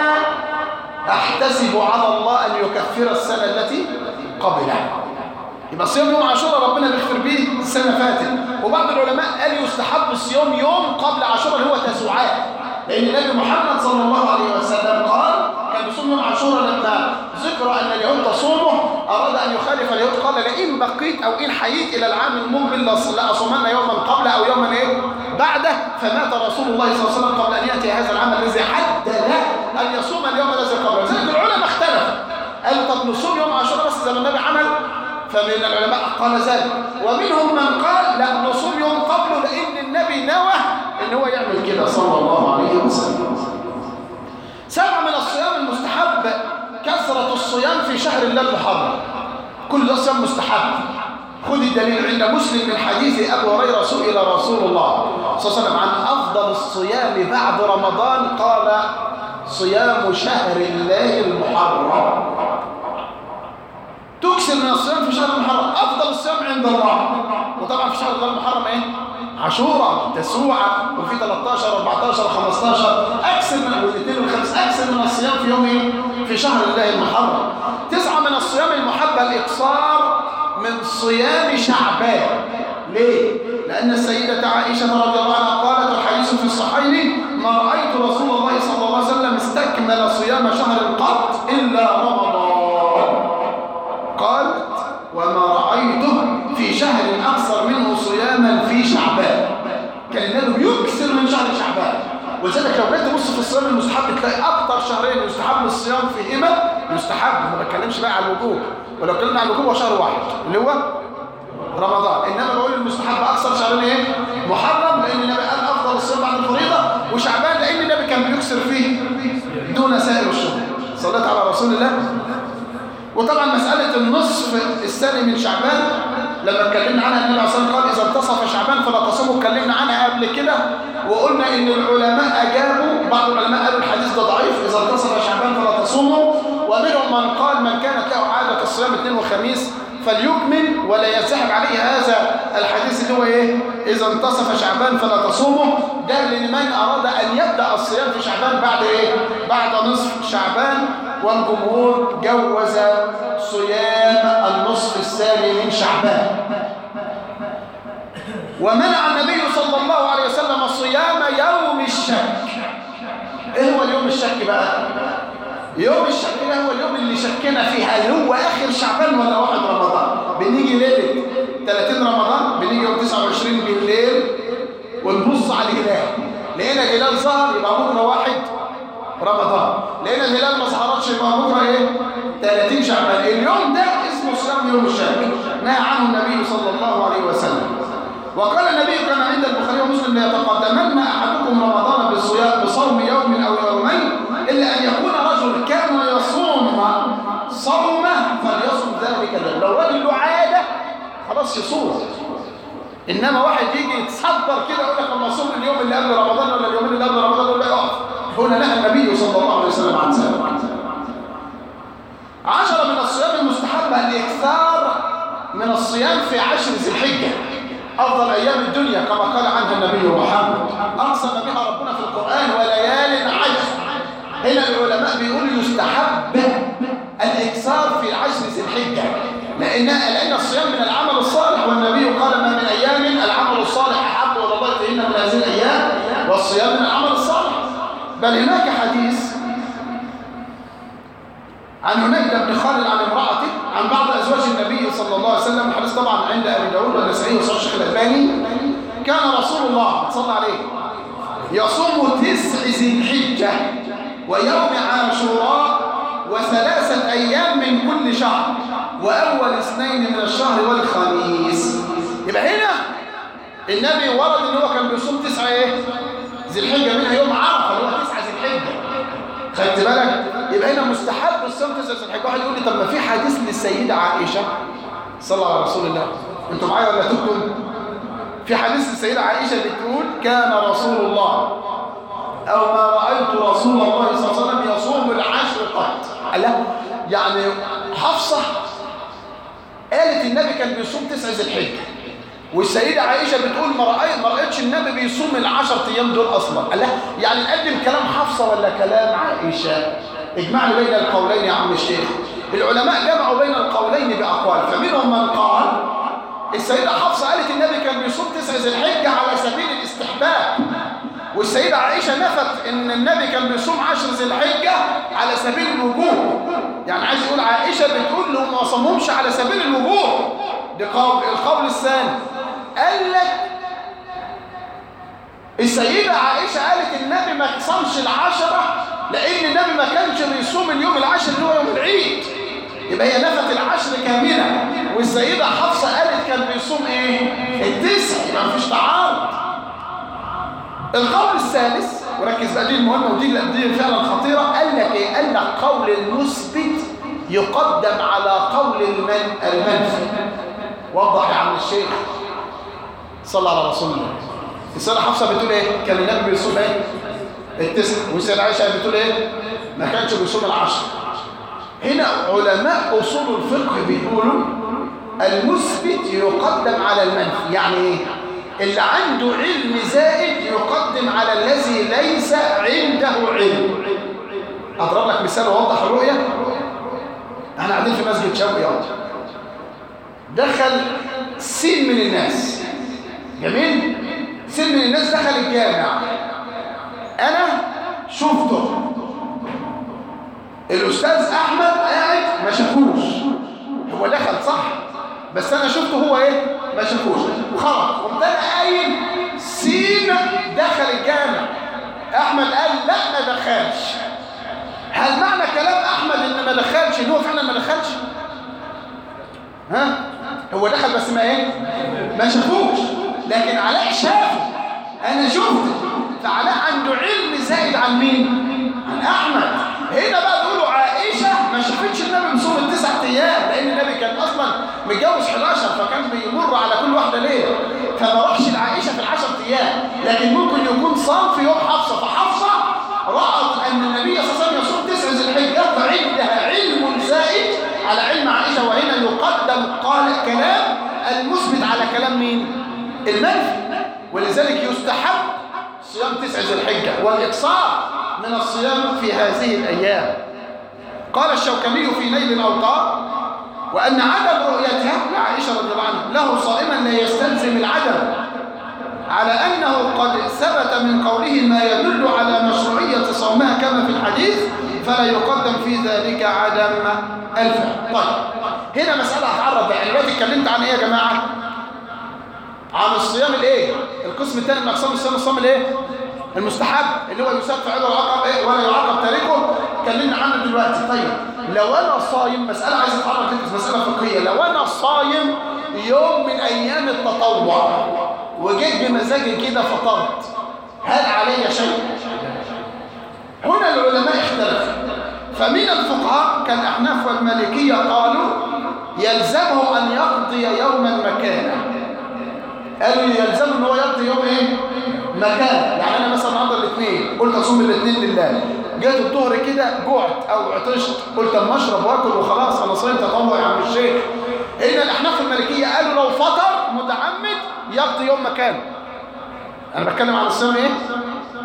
S2: أحتسب على الله أن يكفر السنة التي قبلها يبقى صيام يوم عاشوراء ربنا بيغفر به السنة فاتت وبعض العلماء قال يستحب الصيام يوم قبل عاشوراء اللي هو تسوعات لأن النبي محمد صلى الله عليه وسلم قال كان بيصوم يوم عاشوراء لما ذكر أن اليهود تصومه أراد أن يخالف اليهود قال لئن بقيت أو إن حييت إلى العام المقبل لأصومن يوما قبل أو يوما إيه بعده فمات رسول الله صلى الله عليه وسلم قبل أن يأتي هذا العام الذي حد له أن يصوم اليوم الذي قبله لذلك العلماء اختلفوا قالوا طب نصوم يوم عاشوراء بس زي ما النبي عمل فمن العلماء قال ذلك ومنهم من قال لا نصوم يوم قبله لأن النبي نوى ان هو يعمل كده صلى الله عليه وسلم سبعة من الصيام المستحب كثرة الصيام في شهر الله المحرم كل ده صيام مستحب خذ الدليل عند مسلم من حديث أبو هريرة سئل رسول الله صلى الله عليه وسلم عن أفضل الصيام بعد رمضان قال صيام شهر الله المحرم تكسر من الصيام في شهر المحرم أفضل الصيام عند الله وطبعا في شهر الله المحرم إيه؟ عاشوراء تسوعة وفي 13 14 15 أكثر من الاثنين والخمس أكثر من الصيام في يوم إيه؟ في شهر الله المحرم تسعة من الصيام المحبة الإقصار من صيام شعبان ليه؟ لأن السيدة عائشة رضي الله عنها قالت الحديث في الصحيحين ما رأيت رسول الله صلى الله عليه وسلم استكمل صيام شهر قط إلا رمضان قالت وما رأيته في شهر أكثر منه صياما في شعبان كان النبي يكثر من شهر شعبان ولذلك لو جيت تبص في الصيام المستحب تلاقي اكتر شهرين يستحب الصيام فيهما يستحب ما بتكلمش بقى على الوجوب ولو اتكلمنا على الوجوب هو شهر واحد اللي هو رمضان انما بقول المستحب اكثر شهرين ايه محرم لان النبي قال افضل الصيام بعد الفريضه وشعبان لان النبي كان بيكثر فيه دون سائر الشهور صليت على رسول الله وطبعا مسألة النصف الثاني من شعبان لما اتكلمنا عنها النبي عليه الصلاة والسلام قال إذا انتصف شعبان فلا تصوموا اتكلمنا عنها قبل كده وقلنا إن العلماء أجابوا بعض العلماء قالوا الحديث ده ضعيف إذا انتصف شعبان فلا تصوموا ومنهم من قال من كانت له عادة الصيام اثنين وخميس فليكمل ولا ينسحب عليه هذا الحديث اللي هو ايه اذا انتصف شعبان فلا تصومه ده لمن اراد ان يبدا الصيام في شعبان بعد ايه بعد نصف شعبان والجمهور جوز صيام النصف الثاني من شعبان ومنع النبي صلى الله عليه وسلم صيام يوم الشك ايه هو اليوم الشك بقى يوم الشك ده هو اليوم اللي شكنا فيه هل هو اخر شعبان ولا واحد رمضان بنيجي ليله 30 رمضان بنيجي يوم 29 بالليل ونبص على الهلال لقينا الهلال ظهر يبقى بكره واحد رمضان لقينا الهلال ما ظهرتش يبقى بكره ايه 30 شعبان اليوم ده اسمه صيام يوم الشك نهى عنه النبي صلى الله عليه وسلم وقال النبي كما عند البخاري ومسلم ليتقدمن احدكم رمضان بالصيام بصوم يوم او يومين الا ان يكون رجل كان يصوم صومه فليصوم ذلك اليوم لو راجل له عاده خلاص يصوم انما واحد يجي يتصدر كده يقول لك اما اصوم اليوم اللي قبل رمضان ولا اليومين اللي قبل رمضان يقول لا يقف هنا نهى النبي صلى الله عليه وسلم عن ذلك عشرة من الصيام المستحبة الإكثار من الصيام في عشر ذي الحجة أفضل أيام الدنيا كما قال عنها النبي محمد أقسم بها ربنا في القرآن وليال عشر هنا العلماء بيقولوا يستحب الإكثار في عشر ذي الحجة لأن لأن الصيام من العمل الصالح والنبي قال ما من أيام العمل الصالح أحب إلى الله فإن من هذه الأيام والصيام من العمل الصالح بل هناك حديث عن هنيدة بن خالد عن امرأته عن بعض أزواج النبي صلى الله عليه وسلم الحديث طبعا عند أبي داود والنسائي وصحيح الشيخ الألباني كان رسول الله صلى عليه يصوم تسع ذي الحجة ويوم عاشوراء وثلاثة أيام من كل شهر وأول اثنين من الشهر والخميس يبقى هنا النبي ورد ان هو كان بيصوم تسعة ايه ذي الحجة منها يوم عرفة اللي هو تسعة ذي الحجة خدت بالك يبقى هنا مستحب الصوم تسعة ذي الحجة واحد يقول لي طب ما في حديث للسيدة عائشة صلى الله على رسول الله انتوا معايا ولا تبتم في حديث للسيدة عائشة بتقول كان رسول الله أو ما رأيت رسول الله صلى الله عليه وسلم يصوم العشر قط لا يعني حفصة قالت النبي كان بيصوم تسع ذي الحجة والسيدة عائشة بتقول ما رأيت ما رأيتش النبي بيصوم العشر أيام دول أصلا لا يعني نقدم كلام حفصة ولا كلام عائشة اجمعنا بين القولين يا عم الشيخ العلماء جمعوا بين القولين بأقوال فمنهم من قال السيدة حفصة قالت النبي كان بيصوم تسع ذي الحجة على سبيل الاستحباب والسيدة عائشة نفت ان النبي كان بيصوم عشر ذي الحجة على سبيل الوجوب يعني عايز يقول عائشة بتقول له ما صمهمش على سبيل الوجوب ده قول القول الثاني قال لك السيدة عائشة قالت النبي ما صامش العشرة لأن النبي ما كانش بيصوم اليوم العاشر اللي هو يوم العيد يبقى هي نفت العشر كاملة والسيدة حفصة قالت كان بيصوم ايه التسع يبقى مفيش تعارض القول الثالث وركز بقى دي المهمة ودي دي فعلا خطيرة قال لك ايه قال لك قول المثبت يقدم على قول المن المنفي وضح يا عم الشيخ صلى على رسول الله السيدة حفصة بتقول ايه كان النبي بيصوم ايه التسع والسيدة عائشة بتقول ايه ما كانش بيصوم العشر هنا علماء أصول الفقه بيقولوا المثبت يقدم على المنفي يعني ايه اللي عنده علم زائد يقدم على الذي ليس عنده علم اضرب لك مثال واوضح الرؤيه احنا قاعدين في مسجد شوقي اهو دخل سين من الناس جميل سين من الناس دخل الجامع انا شفته الاستاذ احمد قاعد ما شافوش هو دخل صح بس انا شفته هو ايه ما شافوش وخرج قمت انا قايل سين دخل الجامع احمد قال لا ما دخلش هل معنى كلام احمد ان ما دخلش ان هو فعلا ما دخلش ها هو دخل بس ما ايه ما شافوش لكن علاء شافه انا شفته فعلاء عنده علم زائد عن مين عن احمد هنا بقى بيقولوا عائشه ما شافتش النبي مصوم التسع ايام لان النبي كان اصلا متجوز 11 فكان بيمر على كل واحده ليله فما راحش لعائشه في العشر ايام لكن ممكن يكون صام في يوم حفصه فحفصه رأت أن النبي صلى الله عليه وسلم يصوم تسع ذي الحجة فعندها علم زائد على علم عائشة وهنا يقدم قال كلام المثبت على كلام مين؟ المنفي ولذلك يستحب صيام تسع ذي الحجة والإقصار من الصيام في هذه الأيام قال الشوكمي في نيل الأوطار وأن عدم رؤيتها لعائشة رضي الله عنها له صائما لا يستلزم العدم على أنه قد ثبت من قوله ما يدل على مشروعية صومها كما في الحديث فلا يقدم في ذلك عدم الفعل طيب هنا مسألة هتعرض بقى دلوقتي اتكلمت عن ايه يا جماعة عن الصيام الايه القسم الثاني من اقسام الصيام الصيام الايه المستحب اللي هو يساب فعله العقب ايه ولا يعاقب تاركه اتكلمنا عنه دلوقتي طيب لو انا صايم مسألة عايز اتعرض لك مسألة فقهية لو انا صايم يوم من ايام التطوع وجيت بمزاجي كده فطرت هل علي شيء هنا العلماء اختلفوا فمن الفقهاء كالأحناف والمالكية قالوا يلزمه أن يقضي يوما مكانه قالوا يلزمه أن هو يقضي يوم إيه؟ مكان يعني أنا مثلا النهارده الاثنين قلت أصوم الاثنين لله جيت الظهر كده جوعت أو عطشت قلت أما أشرب وآكل وخلاص أنا صايم تطوع يا عم الشيخ هنا الأحناف المالكية قالوا لو فطر متعمد يقضي يوم مكانه أنا بتكلم عن الصيام إيه؟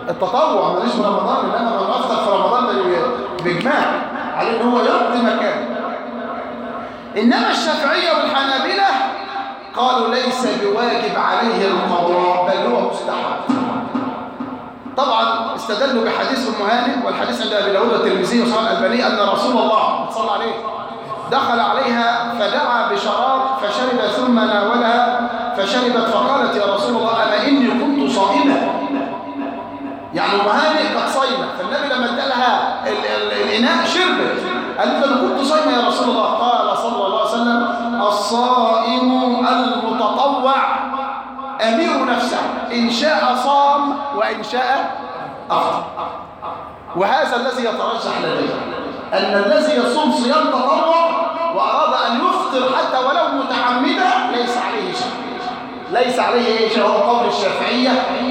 S2: التطوع ماليش في رمضان انما من افطر في رمضان باجماع على ان هو يقضي مكانه انما الشافعيه والحنابله قالوا ليس بواجب عليه القضاء بل هو مستحب طبعا استدلوا بحديث ام هانئ والحديث عند ابي داود والترمذي وصحيح الالباني ان رسول الله صلى عليه دخل عليها فدعا بشراب فشرب ثم ناولها فشربت فقالت يا رسول الله اما اني كنت صائمه يعني ام هانئ كانت صايمه فالنبي لما ادالها الاناء شربت قالت انا كنت صايمه يا رسول الله قال صلى الله عليه وسلم الصائم المتطوع امير نفسه ان شاء صام وان شاء افطر وهذا الذي يترجح لدي ان الذي يصوم صيام تطوع واراد ان يفطر حتى ولو متعمدا ليس عليه شيء ليس عليه شيء هو قول الشافعيه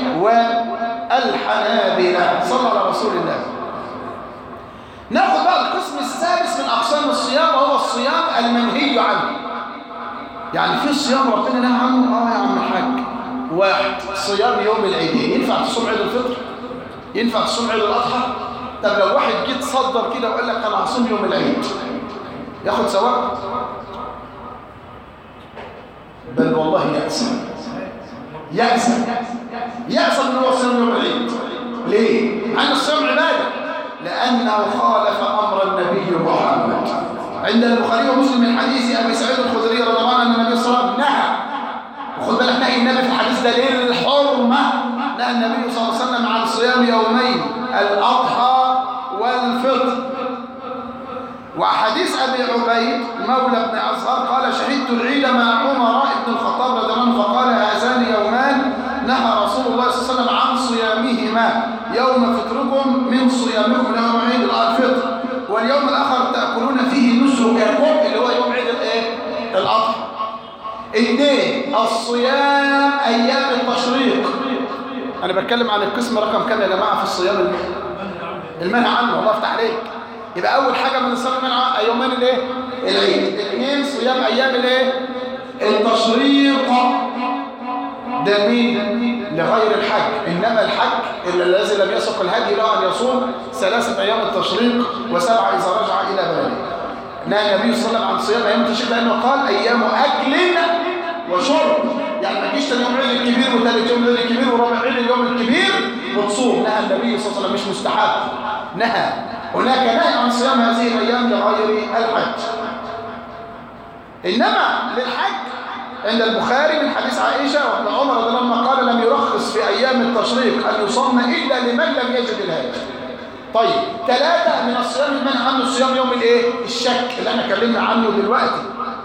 S2: والحنابله صلى على رسول الله ناخذ بقى القسم السادس من اقسام الصيام وهو الصيام المنهي عنه يعني في صيام ربنا نهى عنه اه يا عم الحاج واحد صيام يوم العيدين ينفع تصوم عيد الفطر ينفع تصوم عيد الاضحى طب لو واحد جه تصدر كده وقال لك انا هصوم يوم العيد ياخد ثواب بل والله يأسم يأسم يأسم ان هو صيام يوم العيد ليه؟ عن الصيام عباده لأنه خالف أمر النبي محمد عند البخاري ومسلم من حديث أبي سعيد الخدري رضي الله عنه أن النبي صلى الله عليه وسلم نهى وخد بالك نهي النبي في الحديث ده للحرمة نهى النبي صلى الله عليه وسلم عن صيام يومين الأضحى والفطر وحديث أبي عبيد مولى بن أزهر قال شهدت العيد مع عمر بن الخطاب رضي الله عنه فقال هذان يومان نهى رسول الله صلى الله عليه وسلم عن صيامهما يوم فطركم من صيامكم يوم عيد الفطر واليوم الآخر تأكلون فيه نسككم اللي هو يوم عيد الايه الأضحى اثنين الصيام أيام التشريق أنا بتكلم عن القسم رقم كام يا جماعة في الصيام المنع عنه الله يفتح عليك يبقى أول حاجة من الصيام المنع يومين الايه العيد اثنين صيام أيام الايه التشريق ده مين لغير الحج إنما الحج إلا الذي لم يسق الهدي له أن يصوم ثلاثة أيام التشريق وسبعة إذا رجع إلى بلده نهى النبي صلى الله عليه وسلم عن صيام أيام التشريق لأنه قال أيام أكل وشرب يعني ما تجيش تاني يوم عيد الكبير وثالث يوم العيد الكبير ورابع عيد اليوم الكبير وتصوم نهى النبي صلى الله عليه وسلم مش مستحب نهى هناك نهي عن صيام هذه الأيام لغير الحج إنما للحج عند البخاري من حديث عائشة وابن عمر رضي الله عنه قال لم يرخص في أيام التشريق أن يصام إلا لمن لم يجد الهاج طيب ثلاثة من الصيام المنع عنه صيام يوم الايه الشك اللي احنا اتكلمنا عنه دلوقتي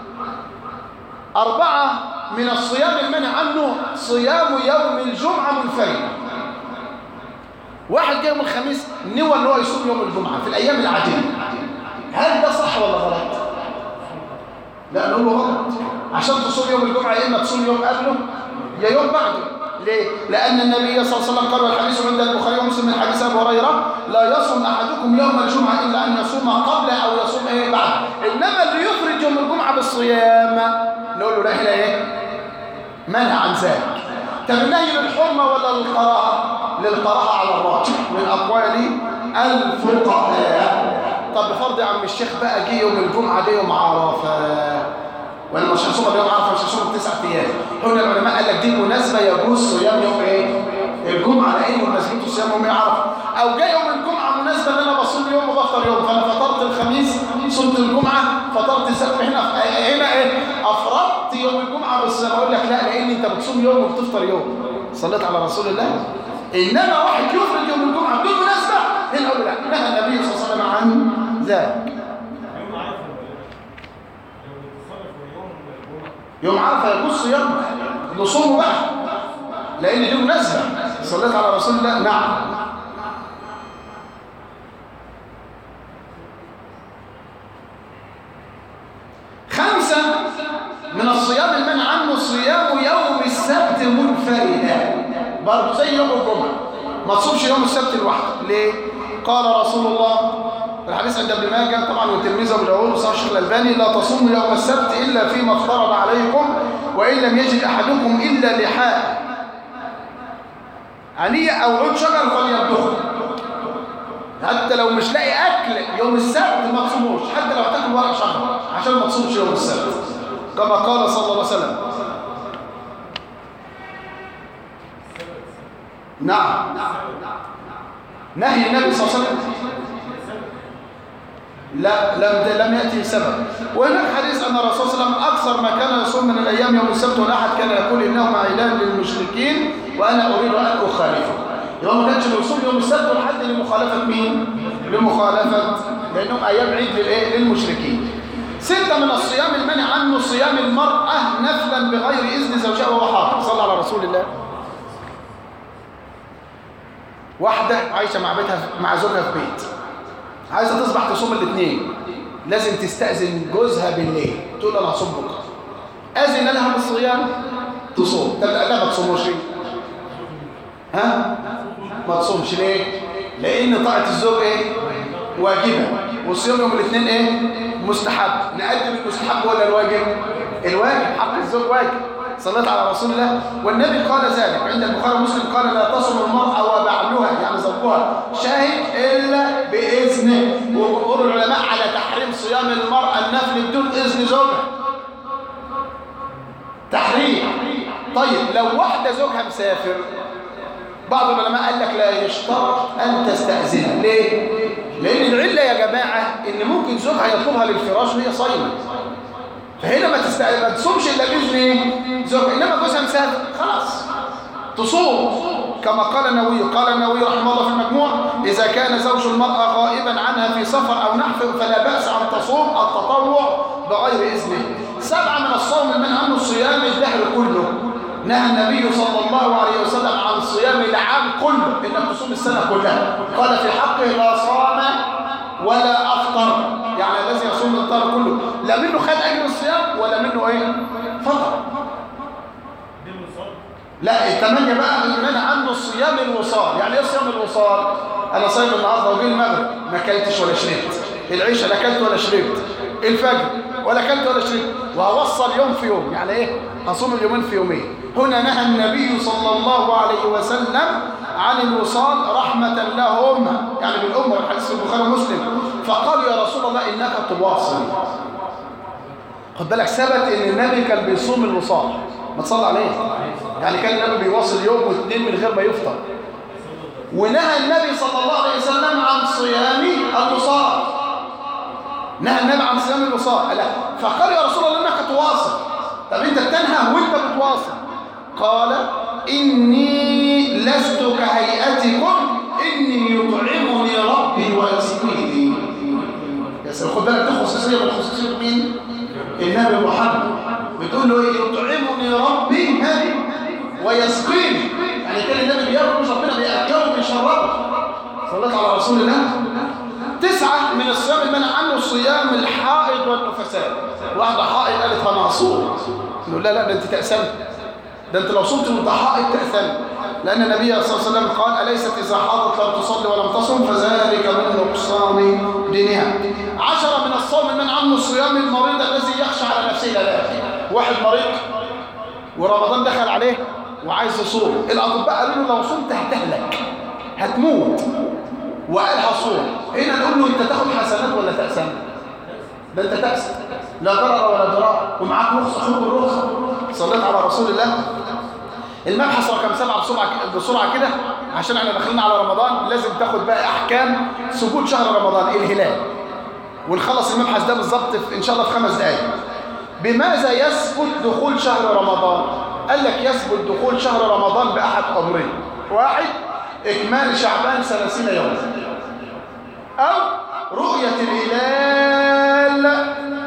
S2: أربعة من الصيام المنع عنه صيام يوم الجمعة منفردا واحد جاي يوم الخميس نوى ان هو يصوم يوم الجمعة في الأيام العادية هل ده صح ولا غلط؟ لا نقول له غلط عشان تصوم يوم الجمعة يا إما تصوم يوم قبله يا يوم بعده ليه؟ لأن النبي صلى الله عليه وسلم قال والحديث عند البخاري ومسلم من حديث أبو هريرة لا يصوم أحدكم يوم الجمعة إلا أن يصوم قبل أو يصوم إيه بعد إنما اللي يخرج يوم الجمعة بالصيام نقول له لا هنا إيه؟ منع عن ذلك طب النهي للحرمة ولا للقراءة؟ للقراءة على الراجح من أقوال الفقهاء طب بفرض يا عم الشيخ بقى جه يوم الجمعة ده يوم عرفة وانا مش هصوم يوم عرفه مش هصوم تسع ايام قلنا العلماء قال لك دي مناسبه يجوز صيام يوم ايه الجمعه لان مناسبته صيام يوم عرفه او جاي يوم الجمعه مناسبه ان انا بصوم يوم وبفطر يوم فانا فطرت الخميس صمت الجمعه فطرت السبت هنا هنا ايه افردت يوم الجمعه بالصيام اقول لك لا لان انت بتصوم يوم وبتفطر يوم صليت على رسول الله انما واحد يخرج يوم الجمعه بدون مناسبه هنا اقول لا نهى النبي صلى الله عليه وسلم عن ذلك يوم عرفه يجوز صيام نصومه بقى لان دي مناسبه صليت على رسول الله نعم خمسة من الصيام المنع عنه صيام يوم السبت منفردا برضه زي يوم الجمعة ما تصومش يوم السبت لوحده ليه؟ قال رسول الله الحديث عند ابن ماجه طبعا والترمذي وابو داوود وصحيح الشيخ الالباني لا تصوموا يوم السبت الا فيما افترض عليكم وان لم يجد احدكم الا لحاء هنية أو عود شجر فليمضغه حتى لو مش لاقي أكل يوم السبت ما تصوموش حتى لو هتاكل ورق شجر عشان ما تصومش يوم السبت كما قال صلى الله عليه وسلم نعم نهي النبي صلى الله عليه وسلم لا لم لم يأتي سبب وهناك حديث أن الرسول صلى الله عليه وسلم أكثر ما كان يصوم من الأيام يوم السبت والأحد كان يقول إنهما عيدان للمشركين وأنا أريد أن أخالفه يبقى ما كانش بيصوم يوم السبت والأحد لمخالفة مين؟ لمخالفة لأنهم أيام عيد للإيه؟ للمشركين ستة من الصيام المنع عنه صيام المرأة نفلا بغير إذن زوجها وهو حاضر صلى على رسول الله واحدة عايشة مع بيتها مع زوجها في بيت عايزة تصبح تصوم الاثنين لازم تستأذن جوزها بالليل تقول له انا هصوم بكره أذن لها بالصيام تصوم طب لا ما تصوموش ليه ها ما تصومش ليه لأن طاعة الزوج ايه واجبة والصيام يوم الاثنين ايه مستحب نقدم المستحب ولا الواجب الواجب حق الزوج واجب صليت على رسول الله والنبي قال ذلك عند البخاري ومسلم قال لا تصم المرأة وبعلها يعني زوجها شاهد إلا بإذنه وجمهور العلماء على تحريم صيام المرأة النفل بدون إذن زوجها تحريم طيب لو واحدة زوجها مسافر بعض العلماء قال لك لا يشترط أن تستأذن ليه؟ لأن العلة يا جماعة إن ممكن زوجها يطلبها للفراش وهي صايمة فهنا ما تستأذن ما تصومش إلا بإذن إيه؟ زوجها إنما جوزها مسافر خلاص تصوم كما قال النووي قال النووي رحمه الله في المجموع إذا كان زوج المرأة غائبا عنها في سفر أو نحو فلا بأس أن تصوم التطوع بغير إذنه سبعة من الصوم المنع عنه الصيام الدهر كله نهى النبي صلى الله عليه وسلم عن صيام العام كله إنك تصوم السنة كلها قال في حقه لا صام ولا أفطر يعني الذي يصوم الطهر كله لا منه خد أجر الصيام ولا منه إيه فطر لا الثمانية بقى منع عنه الصيام الوصال يعني ايه صيام الوصال انا صايم النهارده وجه المغرب ما اكلتش ولا شربت العشاء لا اكلت ولا شربت الفجر ولا اكلت ولا شربت وهوصل يوم في يوم يعني ايه هصوم اليومين في يومين هنا نهى النبي صلى الله عليه وسلم عن الوصال رحمة لهم يعني بالأمة الحديث في البخاري ومسلم فقالوا يا رسول الله إنك تواصل خد بالك ثبت ان النبي كان بيصوم الوصال ما تصلي عليه يعني كان النبي بيواصل يوم واثنين من غير ما يفطر ونهى النبي صلى الله عليه وسلم عن صيام الوصال نهى النبي عن صيام الوصال لا فقال يا رسول الله انك تواصل طب انت بتنهى وانت بتواصل قال اني لست كهيئتكم اني يطعمني ربي ويسقيني يا سلام خد بالك دي خصوصيه من خصوصيه مين النبي محمد بتقول له ايه يطعمني ربي ويسقيني يعني كان النبي بياكل مش ربنا بياكله وبيشربه صليت على رسول الله تسعة من الصيام المنع عنه صيام الحائض والنفساء واحدة حائض قالت انا هصوم نقول لا لا ده انت تأسمت ده انت لو صمت وانت حائض تأثم لأن النبي صلى الله عليه وسلم قال أليست إذا حاضت لم تصلي ولم تصم فذلك من نقصان دينها عشرة من الصوم من عنه صيام المريض الذي يخشى على نفسه لا لا واحد مريض ورمضان دخل عليه وعايز يصوم الأطباء قالوا له لو صمت هتهلك هتموت وقال هصوم هنا نقول له انت تاخد حسنات ولا تأسم ده انت تأسم لا ضرر ولا ضرار ومعاك رخصة خد الرخصة صليت على رسول الله المبحث رقم سبعة بسرعة بسرعة كده عشان احنا داخلين على رمضان لازم تاخد بقى احكام ثبوت شهر رمضان الهلال ونخلص المبحث ده بالظبط ان شاء الله في خمس دقائق بماذا يثبت دخول شهر رمضان قال لك يثبت دخول شهر رمضان باحد امرين واحد اكمال شعبان 30 يوما او رؤية الهلال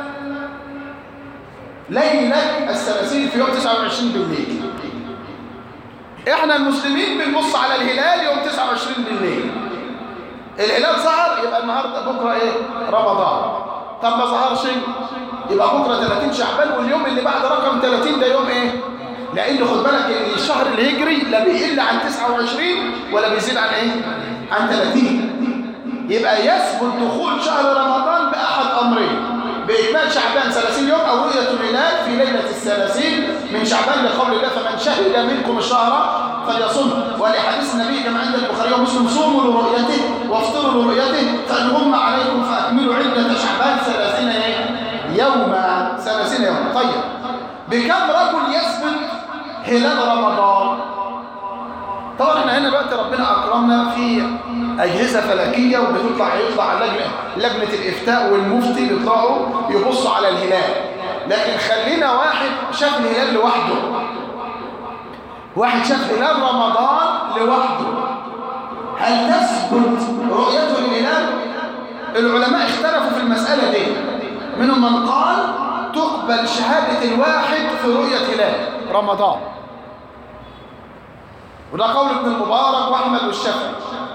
S2: ليلة الثلاثين في يوم 29 بالليل احنا المسلمين بنبص على الهلال يوم 29 بالليل الهلال ظهر يبقى النهارده بكره ايه رمضان طب ما ظهرش يبقى بكره 30 شعبان واليوم اللي بعد رقم 30 ده يوم ايه لان خد بالك ان الشهر الهجري لا بيقل عن 29 ولا بيزيد عن ايه عن 30 يبقى يثبت دخول شهر رمضان باحد امرين بإكمال شعبان 30 يوم أو رؤية الهلال في ليلة الثلاثين من شعبان لقول الله فمن شهد منكم الشهر فليصم ولحديث النبي كما عند البخاري ومسلم صوموا لرؤيته وافطروا لرؤيته فإن غم عليكم فأكملوا عدة شعبان ثلاثين يوما ثلاثين يوما طيب بكم رجل يثبت هلال رمضان طبعا احنا هنا دلوقتي ربنا اكرمنا في اجهزه فلكيه وبتطلع يطلع لجنه لجنه الافتاء والمفتي بيطلعوا يبصوا على الهلال لكن خلينا واحد شاف الهلال لوحده واحد شاف هلال رمضان لوحده هل تثبت رؤيته للهلال العلماء اختلفوا في المساله دي منهم من قال تقبل شهاده الواحد في رؤيه هلال رمضان وده قول ابن المبارك واحمد والشافعي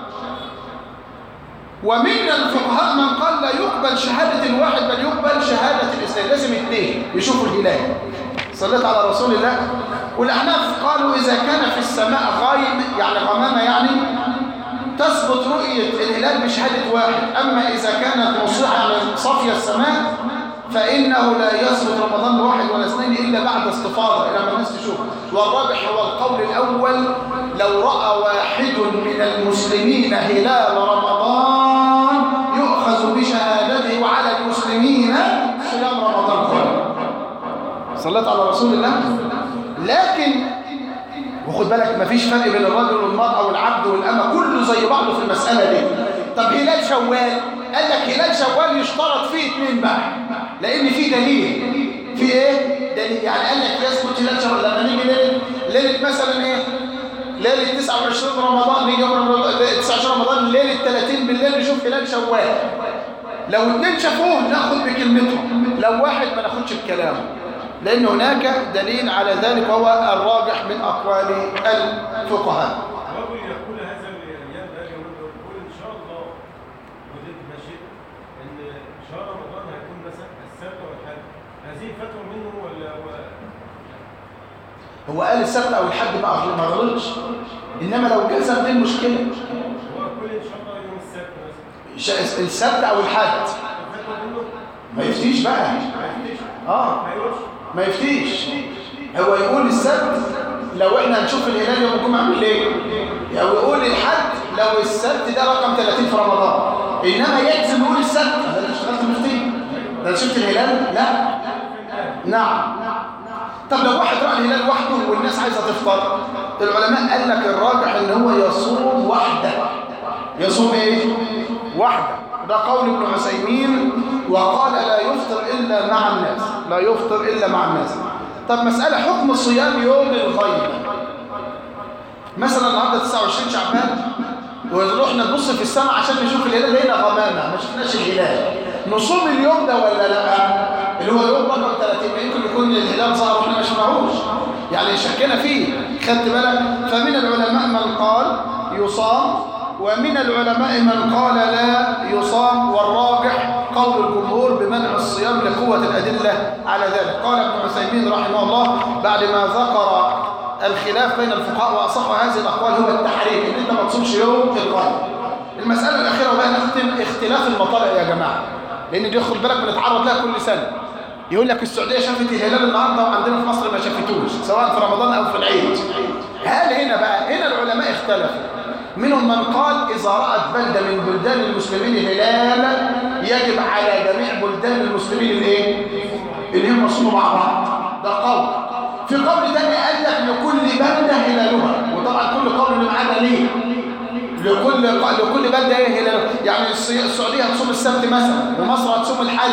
S2: ومن الفقهاء من قال لا يقبل شهادة الواحد بل يقبل شهادة الإسلام لازم اثنين يشوفوا الهلال صليت على رسول الله والأحناف قالوا إذا كان في السماء غايم يعني غمامة يعني تثبت رؤية الهلال بشهادة واحد أما إذا كانت مصيحة يعني صافية السماء فإنه لا يثبت رمضان لواحد ولا اثنين إلا بعد استفاضة إلى ما الناس تشوف والرابح هو القول الأول لو رأى واحد من المسلمين هلال رمضان يؤخذ بشهادته وعلى المسلمين صيام رمضان كله صليت على رسول الله لكن وخد بالك مفيش فرق بين الرجل والمرأة والعبد والأمة كله زي بعضه في المسألة دي طب هلال شوال قال لك هلال شوال يشترط فيه اثنين بقى لأن في دليل في ايه؟ دليل يعني قال لك يثبت هلال شوال لما نيجي ليلة ليلة مثلا ايه؟ ليلة 29 رمضان نيجي يوم رمضان 29 رمضان ليلة 30 بالليل نشوف هلال شوال لو اثنين شافوه ناخد بكلمتهم لو واحد ما ناخدش بكلامه لأن هناك دليل على ذلك وهو الراجح من أقوال الفقهاء
S3: رجل يقول هذا الايام ده يقول ان شاء الله ودي ماشي ان شهر رمضان هيكون مثلا السبت والحد هذه فتوى منه ولا هو
S2: هو قال السبت أو الحد ما أغل- ما غلطش إنما لو جزم دي المشكلة
S3: هو يقول ان شاء الله يوم السبت مثلا
S2: ش- السبت أو الحد
S3: فتوى منه
S2: ما يفتيش بقى
S3: ما يفتيش
S2: آه
S3: ما يقولش
S2: ما يفتيش هو يقول السبت لو احنا هنشوف الهلال يوم الجمعة بالليل او يقول الحد لو السبت ده رقم 30 في رمضان انما يلزم يقول السبت ده انت اشتغلت مفتي ده أنت شفت الهلال لا نعم طب لو واحد رأى الهلال وحده والناس عايزة تفطر العلماء قال لك الراجح ان هو يصوم وحده يصوم ايه وحده ده قول ابن عثيمين وقال لا يفطر الا مع الناس لا يفطر الا مع الناس طب مسألة حكم صيام يوم الغيبة مثلا النهارده 29 شعبان ونروح نبص في السماء عشان نشوف الهلال لقينا غمامة ما شفناش الهلال نصوم اليوم ده ولا لا اللي هو يوم رقم 30 ما يمكن يكون الهلال ظهر واحنا ما شفناهوش يعني شكينا فيه خدت بالك فمن العلماء من قال يصام ومن العلماء من قال لا يصام والراجح قول الجمهور بمنع الصيام لقوة الأدلة على ذلك قال ابن عثيمين رحمه الله بعد ما ذكر الخلاف بين الفقهاء وأصح هذه الأقوال هو التحريم إن أنت ما تصومش يوم الغد المسألة الأخيرة وبقى نختم اختلاف المطالع يا جماعة لأن دي خد بالك بنتعرض لها كل سنة يقول لك السعودية شافت الهلال النهارده وعندنا في مصر ما شافتوش سواء في رمضان أو في العيد هل هنا بقى هنا العلماء اختلفوا منهم من قال إذا رأت بلدة من بلدان المسلمين الهلال يجب على جميع بلدان المسلمين الايه؟ اللي هم يصوموا مع بعض ده قول في قول تاني قال لك لكل بلدة هلالها وطبعا كل قول اللي معانا ليه لكل لكل بلدة ايه هلالها يعني السي- السعودية هتصوم السبت مثلا ومصر هتصوم الحد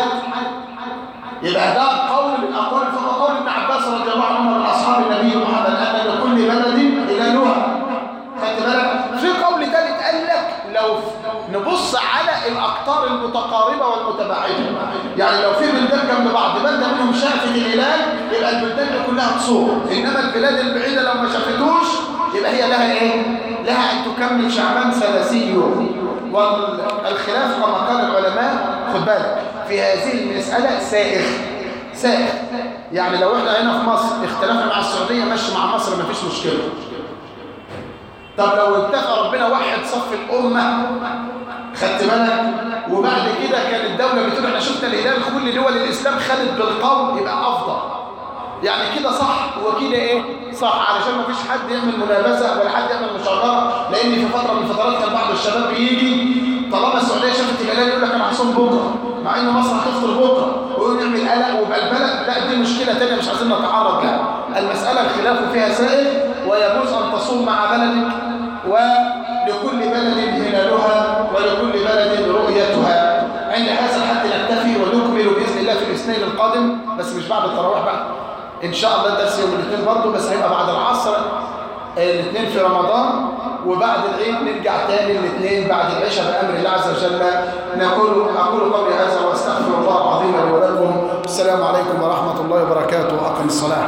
S2: يبقى ده قول من اقوال الفقهاء قول ابن عباس رضي الله عنه من اصحاب النبي محمد ان لكل بلد هلالها خدت بالك في قول ثالث قال لك لو نبص على الاقطار المتقاربه والمتباعده يعني لو في بلدان جنب بعض بلده منهم شافت الهلال يبقى البلدان دي كلها تصوم انما البلاد البعيده لو ما شافتوش يبقى هي لها ايه لها ان تكمل شعبان 30 يوم والخلاف كما قال العلماء خد بالك في هذه المساله سائغ سائغ يعني لو احنا هنا في مصر اختلفنا مع السعوديه ماشي مع مصر مفيش مشكله طب لو اتفق ربنا وحد صف الأمة خدت بالك وبعد كده كان الدولة بتقول احنا شفنا الهلال كل دول الإسلام خدت بالقول يبقى أفضل يعني كده صح وكده ايه صح علشان ما فيش حد يعمل منابسة ولا حد يعمل مشاغرة فتره من الفترات كان بعض الشباب بيجي طالما السعوديه شافت الهلال يقول لك انا هصوم بكره مع ان مصر هتفطر بكره ويقول نعمل قلق وبلبله لا دي مشكله ثانيه مش عايزين نتعرض لها المساله الخلاف فيها سائل ويجوز ان تصوم مع بلدك ولكل بلد هلالها ولكل بلد رؤيتها عند هذا الحد نكتفي ونكمل باذن الله في الاثنين القادم بس مش بعد التراويح بقى ان شاء الله الدرس يوم الاثنين برضه بس هيبقى بعد العصر الاثنين في رمضان وبعد العيد نرجع تاني الاثنين بعد العشاء بامر الله عز وجل نقول اقول قولي هذا واستغفر الله العظيم لي ولكم السلام عليكم ورحمه الله وبركاته اقم الصلاه